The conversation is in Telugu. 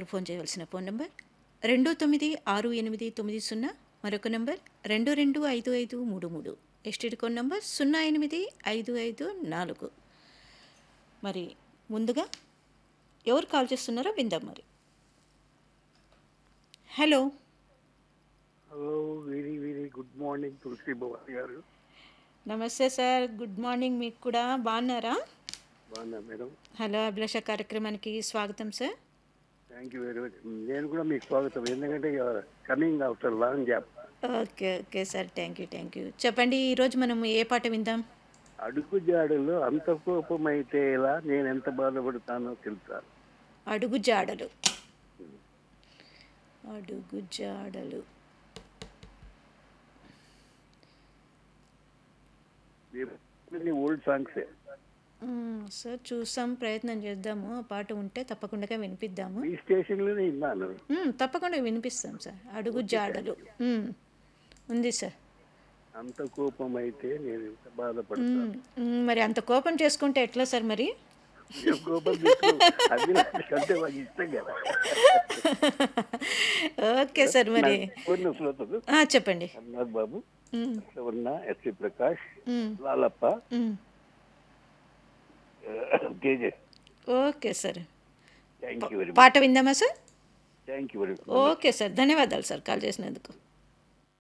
మీరు ఫోన్ చేయవలసిన ఫోన్ నెంబర్ రెండు తొమ్మిది ఆరు ఎనిమిది తొమ్మిది సున్నా మరొక నెంబర్ రెండు రెండు ఐదు ఐదు మూడు మూడు ఎస్టీడీ కోడ్ నెంబర్ సున్నా ఎనిమిది ఐదు ఐదు నాలుగు మరి ముందుగా ఎవరు కాల్ చేస్తున్నారో విందాం మరి hello hello very very good morning Tulasi Bhavani గారు నమస్తే సార్ గుడ్ మార్నింగ్ మీకు కూడా బాగున్నారా బాగున్నా మేడం హలో అభిలాష కార్యక్రమానికి స్వాగతం sir thank you very much నేను కూడా మీకు స్వాగతం ఎందుకంటే coming after long gap okay okay sir thank you thank you చెప్పండి ఈరోజు మనం ఏ పాట విందాం అడుగు జాడలు అంత కోపమైతే ఎలా నేను ఎంత బాధపడతానో తెలుసా అడుగు జాడలు అడుగు జాడలు ఓల్డ్ సాంగ్స్ మ్మ్, సార్ చూసాం ప్రయత్నం చేద్దాము ఆ పాట ఉంటే తప్పకుండా వినిపిద్దాము ఈ స్టేషన్లోనే విన్నాను మ్మ్, తప్పకుండా వినిపిస్తాం సార్ అడుగు జాడలు మ్మ్, ఉంది సార్ అంత కోపమైతే నేను ఎంత బాధపడతాను మ్మ్, మ్మ్, మరి అంత కోపం చేసుకుంటే ఎట్లా సార్ మరి ఏ కోపం తెచ్చుకో. అది నాకంటే మాకు ఇష్టం కదా ఓకే సార్ మరి కొన్ని శ్రోతలు ఆ, చెప్పండి అన్నారు బాబు మ్మ్, సవర్ణ ఎస్వి ప్రకాష్ మ్మ్, లాలప్ప మ్మ్. Tejas okay sir thank you very much పాట విందామా sir thank you very much okay sir ధన్యవాదాలు సార్ కాల్ చేసినందుకు